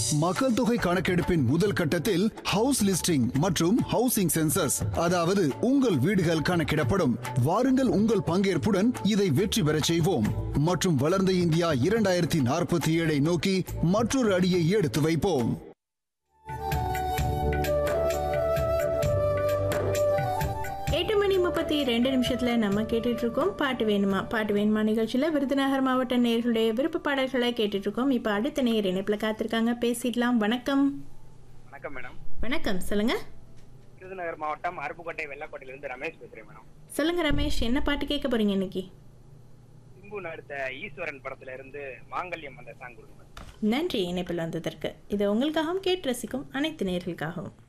மக்கள் தொகை கணக்கெடுப்பின் முதல் கட்டத்தில் ஹவுஸ் லிஸ்டிங் மற்றும் ஹவுசிங் சென்சஸ் அதாவது உங்கள் வீடுகள் கணக்கிடப்படும் வாருங்கள் உங்கள் பங்கேற்புடன் இதை வெற்றி பெறச் செய்வோம் மற்றும் வளர்ந்த இந்தியா இரண்டாயிரத்தி நாற்பத்தி ஏழை நோக்கி மற்றொரு அடியை எடுத்து வைப்போம் எட்டு மணி முப்பத்தி ரெண்டு நிமிஷத்துல நம்ம கேட்டுட்டு இருக்கோம் பாட்டு வேணுமா பாட்டு வேணுமா நிகழ்ச்சியில விருதுநகர் மாவட்ட நேர்களுடைய விருப்ப பாடல்களை கேட்டுட்டு இருக்கோம் இப்போ அடுத்த நேர் இணைப்புல காத்திருக்காங்க பேசிடலாம் வணக்கம் வணக்கம் மேடம் வணக்கம் சொல்லுங்க விருதுநகர் மாவட்டம் அருப்புக்கோட்டை வெள்ளக்கோட்டையிலிருந்து ரமேஷ் பேசுறேன் மேடம் சொல்லுங்க ரமேஷ் என்ன பாட்டு கேட்க போறீங்க இன்னைக்கு சிம்பு நடித்த ஈஸ்வரன் படத்துல இருந்து மாங்கல்யம் அந்த சாங் கொடுங்க மேடம் நன்றி இணைப்பில் வந்ததற்கு இது உங்களுக்காகவும் கேட்டு ரசிக்கும் அனைத்து நேர்களுக்காகவும்